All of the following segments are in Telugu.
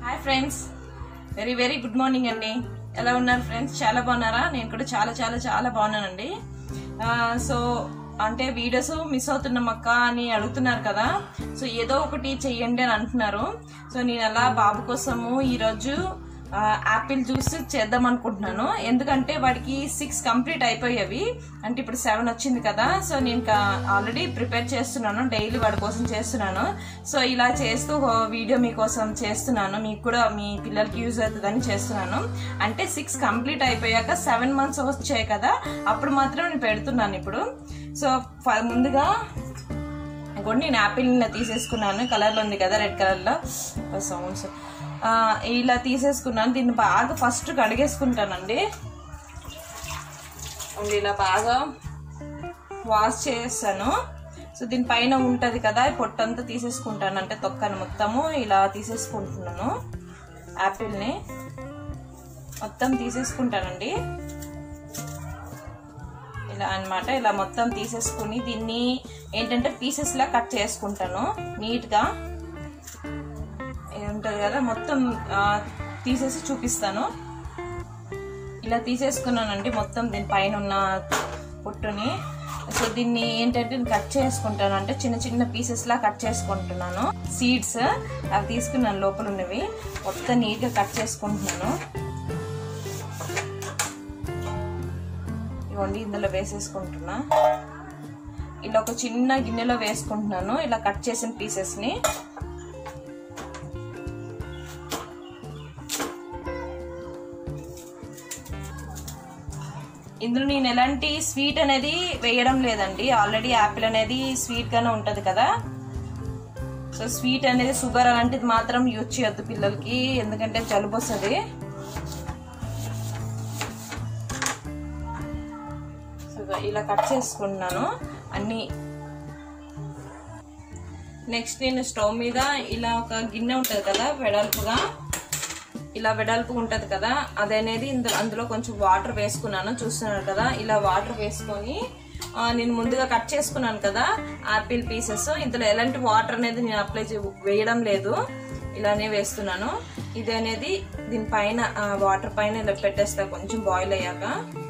Hi friends very very good morning అండి ఎలా ఉన్నారు ఫ్రెండ్స్ చాలా బాగున్నారా నేను కూడా చాలా చాలా చాలా బాగున్నానండి ఆ, సో అంటే వీడియోస్ మిస్ అవుతున్నాం అక్క అని అడుగుతున్నారు కదా సో ఏదో ఒకటి చెయ్యండి అని అంటున్నారు సో నేను అలా బాబు కోసము ఈరోజు ఆ, యాపిల్ జ్యూస్ చేద్దాం అనుకుంటున్నాను ఎందుకంటే వాడికి సిక్స్ కంప్లీట్ అయిపోయేవి అంటే ఇప్పుడు సెవెన్ వచ్చింది కదా సో నేను ఆల్రెడీ ప్రిపేర్ చేస్తున్నాను డైలీ వాడి కోసం చేస్తున్నాను సో ఇలా చేస్తూ ఓ వీడియో మీకోసం చేస్తున్నాను మీకు కూడా మీ పిల్లలకి యూజ్ అవుతుందని చేస్తున్నాను అంటే సిక్స్ కంప్లీట్ అయిపోయాక సెవెన్ మంత్స్ వచ్చాయి కదా అప్పుడు మాత్రం నేను పెడుతున్నాను ఇప్పుడు సో ఫ- ముందుగా ఇంకోటి నేను యాపిల్ తీసేసుకున్నాను కలర్లో ఉంది కదా రెడ్ కలర్లో సౌండ్స్ ఇలా తీసేసుకున్నాను దీన్ని బాగా ఫస్ట్ కడిగేసుకుంటానండి అండ్ ఇలా బాగా వాష్ చేస్తాను సో దీనిపైన ఉంటుంది కదా ఈ పొట్టంతా తీసేసుకుంటాను అంటే తొక్కను మొత్తము ఇలా తీసేసుకుంటున్నాను యాపిల్ని మొత్తం తీసేసుకుంటానండి ఇలా అన్నమాట ఇలా మొత్తం తీసేసుకుని దీన్ని ఏంటంటే పీసెస్ లా కట్ చేసుకుంటాను నీట్ గా ఇది ఉంటుంది కదా మొత్తం ఆ, తీసేసి చూపిస్తాను ఇలా తీసేసుకున్నానండి మొత్తం దీని పైన ఉన్న పొట్టుని సో దీన్ని ఏంటంటే నేను కట్ చేసుకుంటాను అంటే చిన్న చిన్న పీసెస్ లా కట్ చేసుకుంటున్నాను సీడ్స్ అవి తీసుకున్నాను లోపల ఉన్నవి మొత్తం నీట్గా కట్ చేసుకుంటున్నాను ఇవ్వండి ఇందులో వేసేసుకుంటున్నా ఇలా ఒక చిన్న గిన్నెలో వేసుకుంటున్నాను ఇలా కట్ చేసిన పీసెస్ ని ఇందులో నేను ఎలాంటి స్వీట్ అనేది వేయడం లేదండి ఆల్రెడీ యాపిల్ అనేది స్వీట్ గానే ఉంటది కదా సో స్వీట్ అనేది షుగర్ అలాంటిది మాత్రం యూజ్ చేయొద్దు పిల్లలకి ఎందుకంటే జలుబు వస్తుంది సో ఇలా కట్ చేసుకుంటున్నాను అన్ని నెక్స్ట్ నేను స్టవ్ మీద ఇలా ఒక గిన్నె ఉంటుంది కదా వెడల్పుగా ఇలా వెడల్పు ఉంటది కదా అదనేది ఇందులో అందులో కొంచెం వాటర్ వేసుకున్నాను చూస్తున్నారు కదా ఇలా వాటర్ వేసుకొని ఆ, నేను ముందుగా కట్ చేసుకున్నాను కదా ఆపిల్ పీసెస్ ఇందులో ఎలాంటి వాటర్ అనేది నేను అప్లై వేయడం లేదు ఇలానే వేస్తున్నాను ఇది అనేది దీనిపైన వాటర్ పైన ఇలా పెట్టేస్తా కొంచెం బాయిల్ అయ్యాక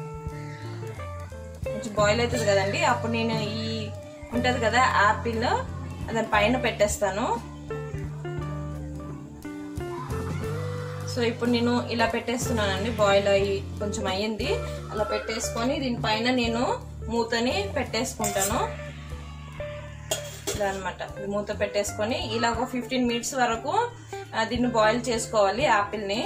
కొంచెం బాయిల్ అవుతుంది కదండి అప్పుడు నేను ఈ ఉంటది కదా యాపిల్ దాని పైన పెట్టేస్తాను సో ఇప్పుడు నేను ఇలా పెట్టేస్తున్నానండి బాయిల్ అయ్యి కొంచెం అయ్యింది అలా పెట్టేసుకొని దీనిపైన నేను మూతని పెట్టేసుకుంటాను ఇలా అనమాట మూత పెట్టేసుకొని ఇలా ఒక ఫిఫ్టీన్ మినిట్స్ వరకు ఆ, దీన్ని బాయిల్ చేసుకోవాలి యాపిల్ని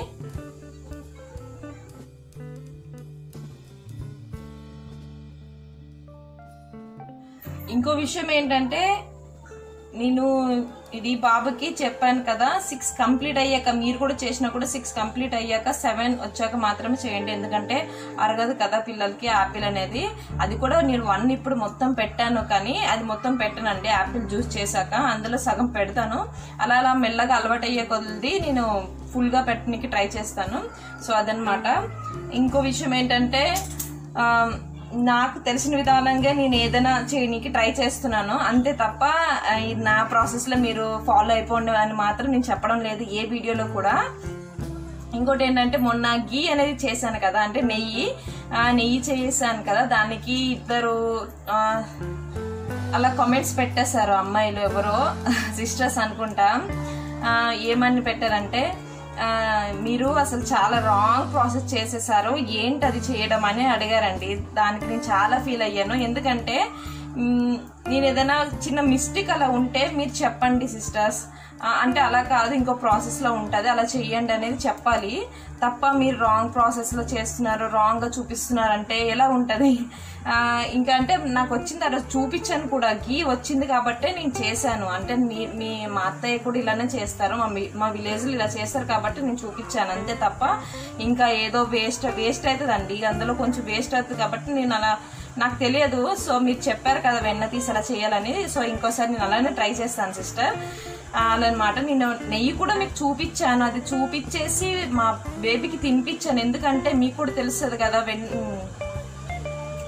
ఇంకో విషయం ఏంటంటే నేను ఇది బాబుకి చెప్పాను కదా సిక్స్ కంప్లీట్ అయ్యాక మీరు కూడా చేసినా కూడా సిక్స్ కంప్లీట్ అయ్యాక సెవెన్ వచ్చాక మాత్రమే చేయండి ఎందుకంటే అరగదు కదా పిల్లలకి యాపిల్ అనేది అది కూడా నేను వన్ ఇప్పుడు మొత్తం పెట్టాను కానీ అది మొత్తం పెట్టనండి యాపిల్ జ్యూస్ చేశాక అందులో సగం పెడతాను అలా అలా మెల్లగా అలవాటు అయ్యే కొద్ది నేను ఫుల్ గా పెట్టడానికి ట్రై చేస్తాను సో అదనమాట ఇంకో విషయం ఏంటంటే ఆ, నాకు తెలిసిన విధానంగా నేను ఏదైనా చేయడానికి ట్రై చేస్తున్నాను అంతే తప్ప ఆ, ఇది నా ప్రాసెస్ లో మీరు ఫాలో అయిపోండి అని మాత్రం నేను చెప్పడం లేదు ఏ వీడియోలో కూడా ఇంకోటి ఏంటంటే మొన్న గీ అనేది చేశాను కదా అంటే నెయ్యి ఆ నెయ్యి చేసాను కదా దానికి ఇద్దరు ఆ, అలా కామెంట్స్ పెట్టేశారు అమ్మాయిలు ఎవరో సిస్టర్స్ అనుకుంటా ఆ, ఏమని పెట్టారంటే ఆ, మీరు అసలు చాలా రాంగ్ ప్రాసెస్ చేసేసారు ఏంటి అది చేయడం అని అడిగారండి దానికి నేను చాలా ఫీల్ అయ్యాను ఎందుకంటే మ్, నేను ఏదైనా చిన్న మిస్టేక్ అలా ఉంటే మీరు చెప్పండి సిస్టర్స్ అంటే అలా కాదు ఇంకో ప్రాసెస్ లో ఉంటది అలా చెయ్యండి అనేది చెప్పాలి తప్ప మీరు రాంగ్ ప్రాసెస్ లో చేస్తున్నారు రాంగ్ గా చూపిస్తున్నారు అంటే ఎలా ఉంటది ఆ, ఇంకా అంటే నాకు వచ్చింది అలా చూపించాను కూడా గీ వచ్చింది కాబట్టే నేను చేశాను అంటే మీ మీ మా అత్తయ్య కూడా ఇలానే చేస్తారు మా వి- మా విలేజ్ లో ఇలా చేస్తారు కాబట్టి నేను చూపించాను అంతే తప్ప ఇంకా ఏదో వేస్ట్ వేస్ట్ అవుతుందండి అందులో కొంచెం వేస్ట్ అవుతుంది కాబట్టి నేను అలా నాకు తెలియదు సో మీరు చెప్పారు కదా వెన్న తీసి అలా చేయాలని సో ఇంకోసారి నేను అలానే ట్రై చేస్తాను సిస్టర్ అనమాట నేను నెయ్యి కూడా మీకు చూపించాను అది చూపించేసి మా బేబీకి తినిపించాను ఎందుకంటే మీకు కూడా తెలుస్తుంది కదా వెన్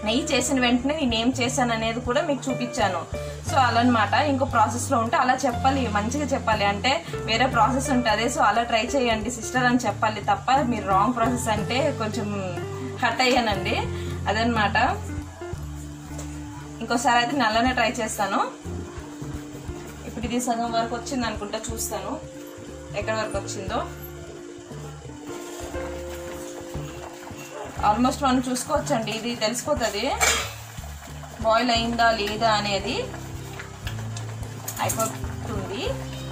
నెయ్యి చేసిన వెంటనే నేను ఏం చేశాను అనేది కూడా మీకు చూపించాను సో అలా అనమాట ఇంకో ప్రాసెస్లో ఉంటే అలా చెప్పాలి మంచిగా చెప్పాలి అంటే వేరే ప్రాసెస్ ఉంటుంది సో అలా ట్రై చేయండి సిస్టర్ అని చెప్పాలి తప్ప మీరు రాంగ్ ప్రాసెస్ అంటే కొంచెం హట్ అయ్యానండి అదనమాట ఇంకోసారి అయితే నల్లనే ట్రై చేస్తాను ఇప్పుడు ఇది సగం వరకు వచ్చింది అనుకుంటా చూస్తాను ఎక్కడి వరకు వచ్చిందో ఆల్మోస్ట్ మనం చూసుకోవచ్చండి ఇది తెలిసిపోతుంది బాయిల్ అయిందా లేదా అనేది అయిపోతుంది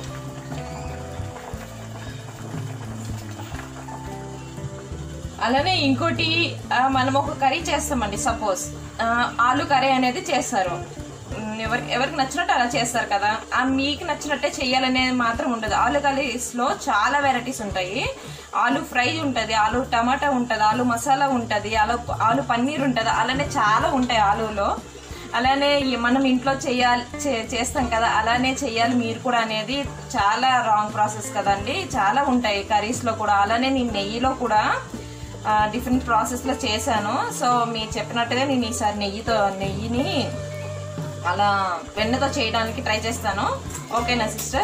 అలానే ఇంకోటి ఆ, మనం ఒక కర్రీ చేస్తామండి సపోజ్ ఆలు కర్రీ అనేది చేస్తారు ఉమ్, ఎవరికి ఎవరికి నచ్చినట్టు అలా చేస్తారు కదా ఆ మీకు నచ్చినట్టే చెయ్యాలనేది మాత్రం ఉండదు ఆలు కర్రీస్లో చాలా వెరైటీస్ ఉంటాయి ఆలు ఫ్రై ఉంటుంది ఆలు టమాటా ఉంటుంది ఆలు మసాలా ఉంటుంది ఆలు ఆలు పన్నీర్ ఉంటుంది అలానే చాలా ఉంటాయి ఆలులో అలానే ఈ మనం ఇంట్లో చేయాలి చే- చేస్తాం కదా అలానే చేయాలి మీరు కూడా అనేది చాలా రాంగ్ ప్రాసెస్ కదండి చాలా ఉంటాయి కర్రీస్లో కూడా అలానే నేను నెయ్యిలో కూడా డిఫరెంట్ ప్రాసెస్లో చేశాను సో మీరు చెప్పినట్టుగా నేను ఈసారి నెయ్యితో నెయ్యిని అలా వెన్నతో చేయడానికి ట్రై చేస్తాను ఓకేనా సిస్టర్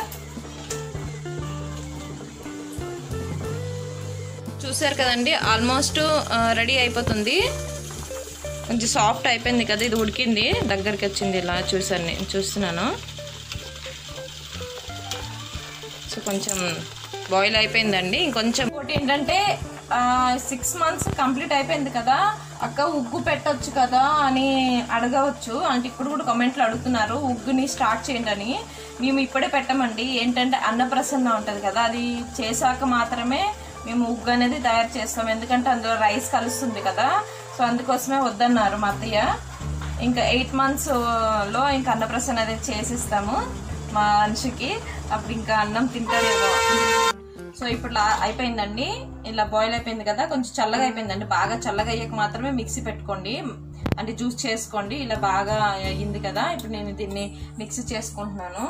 చూసారు కదండి ఆల్మోస్ట్ రెడీ అయిపోతుంది కొంచెం సాఫ్ట్ అయిపోయింది కదా ఇది ఉడికింది దగ్గరికి వచ్చింది ఇలా చూసాను నేను చూస్తున్నాను సో కొంచెం బాయిల్ అయిపోయిందండి ఇంకొంచెం ఇంకోటి ఏంటంటే సిక్స్ మంత్స్ కంప్లీట్ అయిపోయింది కదా అక్క ఉగ్గు పెట్టొచ్చు కదా అని అడగవచ్చు అంటే ఇప్పుడు కూడా కామెంట్లు అడుగుతున్నారు ఉగ్గుని స్టార్ట్ చేయండి అని మేము ఇప్పుడే పెట్టమండి ఏంటంటే అన్నప్రసన్న ఉంటుంది కదా అది చేశాక మాత్రమే మేము ఉగ్గు అనేది తయారు చేస్తాం ఎందుకంటే అందులో రైస్ కలుస్తుంది కదా సో అందుకోసమే వద్దన్నారు మా అత్తయ్య ఇంకా ఎయిట్ మంత్స్ లో ఇంకా అన్నప్రసన్న అనేది చేసిస్తాము మా మనిషికి అప్పుడు ఇంకా అన్నం తింటారేమో సో ఇప్పుడు లా- అయిపోయిందండి ఇలా బాయిల్ అయిపోయింది కదా కొంచెం చల్లగా అయిపోయిందండి బాగా చల్లగా అయ్యాక మాత్రమే మిక్సీ పెట్టుకోండి అంటే జ్యూస్ చేసుకోండి ఇలా బాగా అయ్యింది కదా ఇప్పుడు నేను దీన్ని మిక్సీ చేసుకుంటున్నాను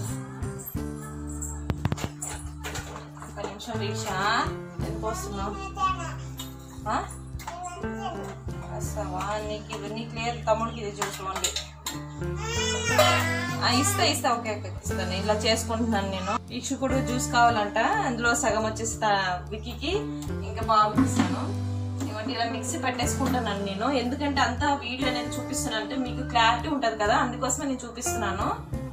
ఒక నిమిషం రీషా ఎందుకు వస్తున్నావు ఆ? వస్తావా నీకు ఇది నీకు లేదు తమ్ముడికి ఇది చూసుకోండి ఆ, ఇస్తా ఇస్తా ఓకే ఓకే ఇస్తాను ఇలా చేసుకుంటున్నాను నేను ఇక్షు కూడా జ్యూస్ కావాలంట అందులో సగం వచ్చేసి తా- విక్కీకి ఇంకా బాబుకి ఇస్తాను ఇవ్వండి ఇలా మిక్సీ పెట్టేసుకుంటాను నేను ఎందుకంటే అంతా వీడియో అనేది చూపిస్తున్నాను అంటే మీకు క్లారిటీ ఉంటది కదా అందుకోసమే నేను చూపిస్తున్నాను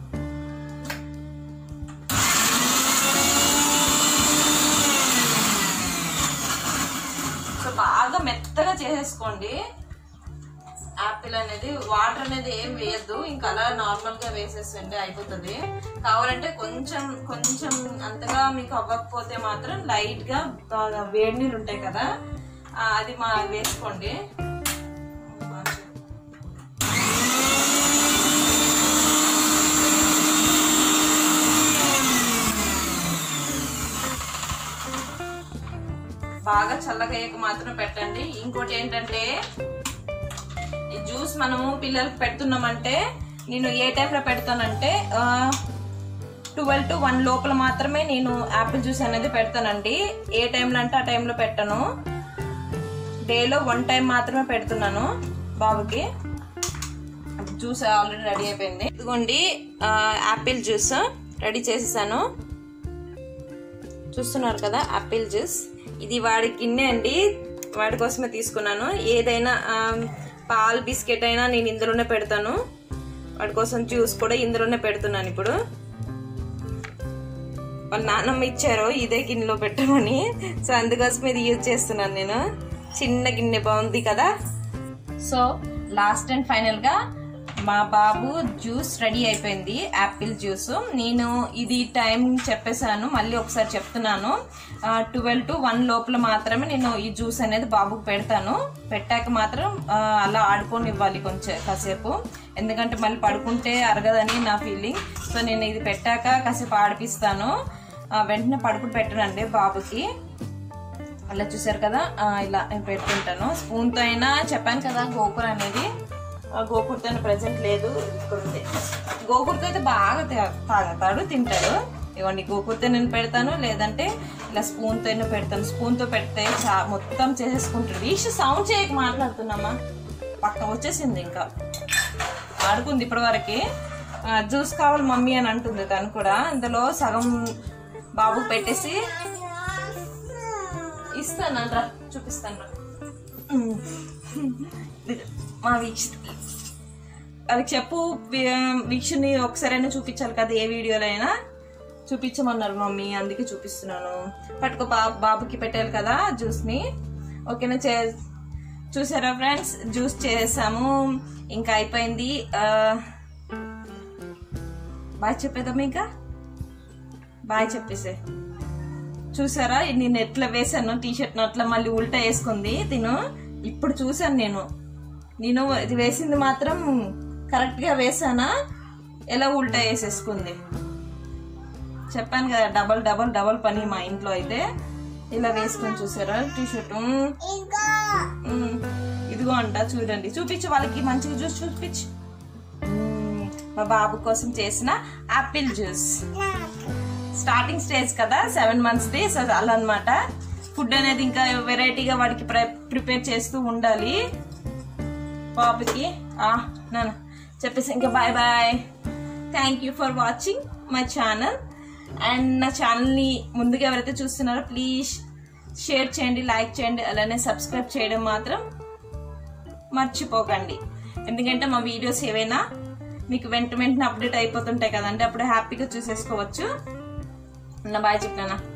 సో బాగా మెత్తగా చేసేసుకోండి యాపిల్ అనేది వాటర్ అనేది ఏం వేయద్దు ఇంకా అలా నార్మల్ గా వేసేసండి అయిపోతుంది కావాలంటే కొంచెం కొంచెం అంతగా మీకు అవ్వకపోతే మాత్రం లైట్ గా బాగా వేడి నీళ్ళు ఉంటాయి కదా ఆ, అది మా వేసుకోండి బాగా చల్లగా అయ్యాక మాత్రం పెట్టండి ఇంకోటి ఏంటంటే ఈ జ్యూస్ మనము పిల్లలకి పెడుతున్నామంటే నేను ఏ టైంలో పెడతానంటే ట్వెల్వ్ టు వన్ లోపల మాత్రమే నేను యాపిల్ జ్యూస్ అనేది పెడతానండి ఏ టైంలో అంటే ఆ టైంలో పెట్టను డేలో వన్ టైం మాత్రమే పెడుతున్నాను బాబుకి జ్యూస్ ఆల్రెడీ రెడీ అయిపోయింది ఇదిగోండి ఆ, యాపిల్ జ్యూస్ రెడీ చేసేసాను చూస్తున్నారు కదా యాపిల్ జ్యూస్ ఇది వాడి గిన్నె అండి వాడి కోసమే తీసుకున్నాను ఏదైనా ఆ, పాల్ బిస్కెట్ అయినా నేను ఇందులోనే పెడతాను వాడి కోసం జ్యూస్ కూడా ఇందులోనే పెడుతున్నాను ఇప్పుడు వాళ్ళ నాన్నమ్మ ఇచ్చారు ఇదే గిన్నెలో పెట్టమని సో అందుకోసం ఇది యూజ్ చేస్తున్నాను నేను చిన్న గిన్నె బాగుంది కదా సో లాస్ట్ అండ్ ఫైనల్ గా మా బాబు జ్యూస్ రెడీ అయిపోయింది యాపిల్ జ్యూస్ నేను ఇది టైం చెప్పేశాను మళ్ళీ ఒకసారి చెప్తున్నాను ట్వెల్వ్ టు వన్ లోపల మాత్రమే నేను ఈ జ్యూస్ అనేది బాబుకు పెడతాను పెట్టాక మాత్రం ఆ, అలా ఆడుకొని ఇవ్వాలి కొంచెం కాసేపు ఎందుకంటే మళ్ళీ పడుకుంటే అరగదని నా ఫీలింగ్ సో నేను ఇది పెట్టాక కాసేపు ఆడిపిస్తాను ఆ, వెంటనే పడుకుని పెట్టనండి బాబుకి అలా చూసారు కదా ఆ, ఇలా నేను పెడుతుంటాను స్పూన్తో అయినా చెప్పాను కదా గోకూర అనేది ఆ గోకూరతో ప్రజెంట్ లేదు ఇక్కడ ఉంది గోకూరతో అయితే బాగా తా- తాగుతాడు తింటాడు ఇవ్వండి గోకూరతో నేను పెడతాను లేదంటే ఇలా స్పూన్తో అయినా పెడతాను స్పూన్తో పెడితే చా మొత్తం చేసేసుకుంటాడు ఈష్ సౌండ్ చేయక మాట్లాడుతున్నామా పక్కన వచ్చేసింది ఇంకా ఆడుకుంది ఇప్పటి వరకే జ్యూస్ కావాలి మమ్మీ అని అంటుంది తను కూడా ఇందులో సగం బాబుకి పెట్టేసి ఇస్తాను రా చూపిస్తాను రా ఇది మా వీక్ష వాళ్ళకి చెప్పు వీ- వీక్షని ఒకసారైనా చూపించాలి కదా ఏ వీడియోలో అయినా చూపించమన్నారు మమ్మీ అందుకే చూపిస్తున్నాను పట్టుకో బా బాబుకి పెట్టాలి కదా జ్యూస్ని ఓకేనా చే చూసారా ఫ్రెండ్స్ జ్యూస్ చేసాము ఇంకా అయిపోయింది ఆ, బాయ్ చెప్పేద్దాం ఇంకా బాయ్ చెప్పేసే చూసారా నేను ఎట్లా వేసాను టీ షర్ట్ అట్లా మళ్ళీ ఉల్టా వేసుకుంది తిను ఇప్పుడు చూసాను నేను నేను ఇది వేసింది మాత్రం కరెక్ట్ గా వేసానా ఎలా ఉల్టా వేసేసుకుంది చెప్పాను కదా డబల్ డబల్ డబల్ పని మా ఇంట్లో అయితే ఇలా వేసుకొని చూసారా టీ షర్ట్ ఇదిగో అంట చూడండి చూపించు వాళ్ళకి మంచిగా జ్యూస్ చూపించు మ్మ్. మా బాబు కోసం చేసిన ఆపిల్ జ్యూస్ స్టార్టింగ్ స్టేజ్ కదా సెవెన్ మంత్స్ ది సో అలా అనమాట ఫుడ్ అనేది ఇంకా వెరైటీగా వాడికి ప్రిపేర్ చేస్తూ ఉండాలి బాబుకి ఆ నాన్న చెప్పేసి ఇంకా bye bye thank you for watching my channel and నా ఛానల్ని ముందుగా ఎవరైతే చూస్తున్నారో ప్లీజ్ షేర్ చేయండి లైక్ చేయండి అలానే సబ్స్క్రైబ్ చేయడం మాత్రం మర్చిపోకండి ఎందుకంటే మా వీడియోస్ ఏవైనా మీకు వెంట వెంటనే అప్డేట్ అయిపోతుంటాయి కదండి అప్పుడు హ్యాపీగా చూసేసుకోవచ్చు నా బాయ్ చెప్పినా